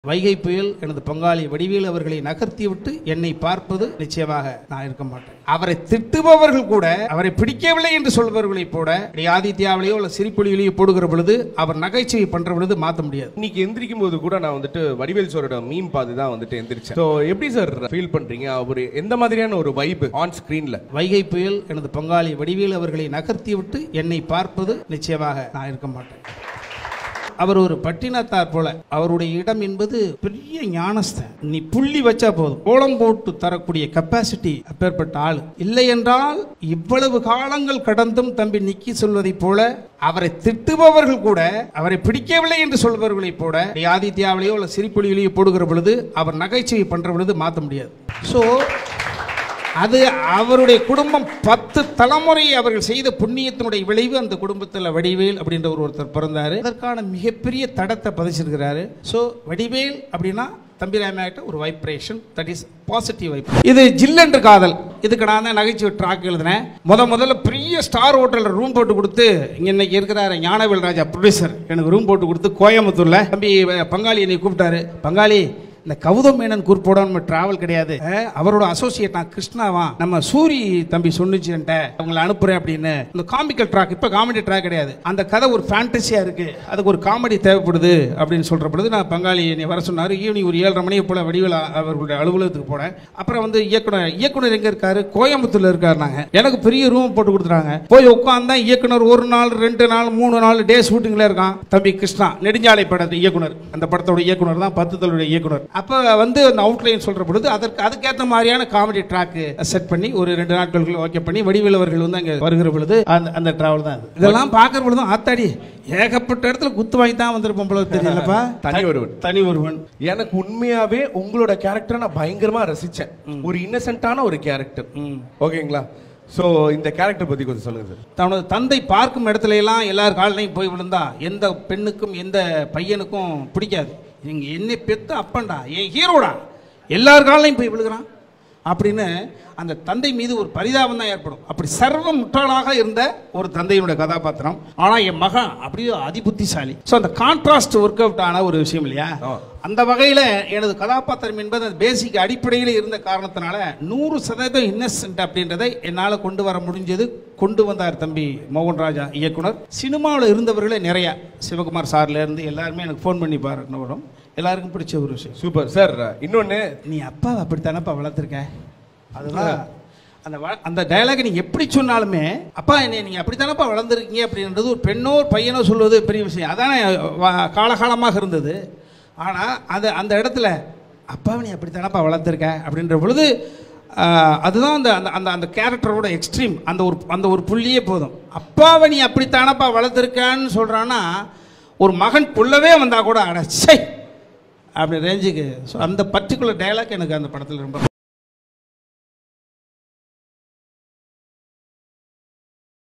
வைகை புயல் எனது பங்காளி வடிவேல் அவர்களை நகர்த்திவிட்டு என்னை பார்ப்பது நிச்சயமாக நான் இருக்க மாட்டேன் அவரை திட்டுபவர்கள் கூட அவரை பிடிக்கவில்லை என்று சொல்பவர்களைப் போட இப்படி ஆதித்யாவிலேயோ இல்ல சிரிப்பொலியிலேயோ போடுகிற பொழுது அவர் நகைச்சுவை பண்ற பொழுது மாற்ற முடியாது இன்னைக்கு எந்திரிக்கும் போது கூட நான் வந்துட்டு வடிவேல் சாரோட மீம் பார்த்து தான் வந்துட்டு எந்திரிச்சேன் ஸோ எப்படி சார் ஃபீல் பண்றீங்க அவர் எந்த மாதிரியான ஒரு வைப் ஆன் ஸ்கிரீன்ல வைகை புயல் எனது பங்காளி வடிவேல் அவர்களை நகர்த்திவிட்டு என்னை பார்ப்பது நிச்சயமாக நான் இருக்க மாட்டேன் அவர் ஒரு பட்டினத்தார் போல அவருடைய இடம் என்பது பெரிய ஞானஸ்தன் நீ புள்ளி வச்சா போதும் கோலம் போட்டு தரக்கூடிய கெப்பாசிட்டி அப்பேற்பட்ட ஆள் இல்லை என்றால் இவ்வளவு காலங்கள் கடந்தும் தம்பி நிக்கி சொல்வதைப் போல அவரை திட்டுபவர்கள் கூட அவரை பிடிக்கவில்லை என்று சொல்பவர்களைப் போட இப்படி ஆதித்யாவிலேயோ இல்ல சிரிப்பொலியிலேயோ போடுகிற பொழுது அவர் நகைச்சுவை பண்ற பொழுது மாற்ற முடியாது ஸோ அது அவருடைய குடும்பம் பத்து தலைமுறை அவர்கள் செய்த புண்ணியத்தினுடைய விளைவு அந்த குடும்பத்தில் வடிவேல் அப்படின்ற ஒரு ஒருத்தர் பிறந்தாரு அதற்கான மிகப்பெரிய தடத்தை பதிச்சிருக்கிறாரு ஸோ வடிவேல் அப்படின்னா தம்பிராமாயிட்ட ஒரு vibration that is positive vibe இது ஜில்லென்று காதல் இதுக்கு நான் தான் நகைச்சுவை ட்ராக் எழுதினேன் முத முதல்ல பெரிய ஸ்டார் ஹோட்டலில் ரூம் போட்டு கொடுத்து இங்க இன்னைக்கு இருக்கிறாரு ஞானவேல் ராஜா ப்ரொடியூசர் எனக்கு ரூம் போட்டு கொடுத்து கோயம்புத்தூர்ல தம்பி பங்காளி என்னை கூப்பிட்டாரு பங்காளி இந்த கௌதம் மேனன் குரூப்போட நம்ம டிராவல் கிடையாது அஹ், அவரோட அசோசியேட் நான் கிருஷ்ணாவா நம்ம சூரி தம்பி சொன்னுச்சுன்ட்ட அவங்களை அனுப்புறேன் அப்படின்னு இந்த காமிக்கல் ட்ராக் இப்ப காமெடி ட்ராக் கிடையாது அந்த கதை ஒரு ஃபேண்டசியா இருக்கு அதுக்கு ஒரு காமெடி தேவைப்படுது அப்படின்னு சொல்ற பொழுது நான் பங்காளி என்னை வர சொன்னாரு ஈவினிங் ஒரு ஏழரை மணியை போல வடிவேல் அவர்களுடைய அலுவலகத்துக்கு போனேன் அப்புறம் வந்து இயக்குனர் இயக்குனர் எங்க இருக்காரு கோயம்புத்தூர்ல இருக்காரு நாங்க எனக்கு பெரிய ரூம் போட்டு கொடுத்துட்டாங்க போய் உட்காந்தா இயக்குனர் ஒரு நாள் ரெண்டு நாள் மூணு நாள் டே ஷூட்டிங்ல இருக்கான் தம்பி கிருஷ்ணா நெடுஞ்சாலை படத்து இயக்குனர் அந்த படத்தோட இயக்குனர் தான் பத்து தலுடைய இயக்குனர் அப்ப வந்து அந்த அவுட்லைன் சொல்ற பொழுது அதற்கு அதுக்கேற்ற மாதிரியான காமெடி ட்ராக் செட் பண்ணி ஒரு ரெண்டு நாட்களுக்குள்ள ஓகே பண்ணி வடிவேல் அவர்கள் வந்து அங்க வருகிற பொழுது அந்த அந்த டிராவல் தான் அது. இதெல்லாம் பார்க்கிற பொழுது தான் ஆத்தாடி ஏகப்பட்ட இடத்துல குத்து வாங்கி தான் வந்திருப்போம் போல தெரியலப்பா தனி ஒருவன் தனி ஒருவன் எனக்கு உண்மையாவே உங்களோட கேரக்டரை நான் பயங்கரமா ரசிச்சேன் ஒரு இன்னசென்ட்டான ஒரு கேரக்டர் ஓகேங்களா சோ இந்த கேரக்டர் பத்தி கொஞ்சம் சொல்லுங்க சார் தனது தந்தை பார்க்கும் இடத்துல எல்லாம் எல்லார் காலையும் போய் விழுந்தா எந்த பெண்ணுக்கும் எந்த பையனுக்கும் பிடிக்காது நீங்க என்னை பெத்த அப்பன்டா என் ஹீரோடா எல்லார் காலையும் போய் விழுகிறான் அப்படின்னு அந்த தந்தை மீது ஒரு பரிதாபம் தான் ஏற்படும் அப்படி சர்வ முட்டாளாக இருந்த ஒரு தந்தையினுடைய கதாபாத்திரம் ஆனா என் மகன் அப்படியே அதிபுத்திசாலி ஸோ அந்த கான்ட்ராஸ்ட் ஒர்க் அவுட் ஆன ஒரு விஷயம் இல்லையா ஆ. அந்த வகையில் எனது கதாபாத்திரம் என்பது அந்த பேசிக் அடிப்படையில் இருந்த காரணத்தினால நூறு சதவீதம் இன்னசென்ட் அப்படின்றதை என்னால் கொண்டு வர முடிஞ்சது கொண்டு வந்தார் தம்பி மோகன் ராஜா இயக்குனர் சினிமாவில் இருந்தவர்களே நிறைய சிவகுமார் சார்ல இருந்து எல்லாருமே எனக்கு ஃபோன் பண்ணி பாருன்னு எல்லாருக்கும் பிடிச்ச ஒரு விஷயம் சூப்பர் சார் இன்னொன்னு நீ அப்பாவை அப்படித்தானப்பா வளர்த்துருக்க அதுதான் அந்த வ- அந்த டயலாக் நீங்க எப்படி சொன்னாலுமே அப்பா என்னை நீங்க அப்படித்தானப்பா வளர்ந்துருக்கீங்க அப்படின்றது ஒரு பெண்ணோ ஒரு பையனோ சொல்வது பெரிய விஷயம் அதானே வ- காலகாலமாக இருந்தது ஆனா அது அந்த இடத்துல அப்பாவை நீ அப்படித்தானப்பா வளர்த்துருக்க அப்படின்ற பொழுது ஆஹ், அதுதான் அந்த அந்த அந்த அந்த கேரக்டரோட எக்ஸ்ட்ரீம் அந்த ஒரு அந்த ஒரு புள்ளியே போதும் அப்பாவை நீ அப்படித்தானப்பா வளர்த்துருக்கான்னு சொல்றான்னா ஒரு மகன் புள்ளவே வந்தா கூட அட சை அப்படி ரேஞ்சுக்கு ஸோ அந்த பர்டிகுலர் டயலாக் எனக்கு அந்த படத்தில் ரொம்ப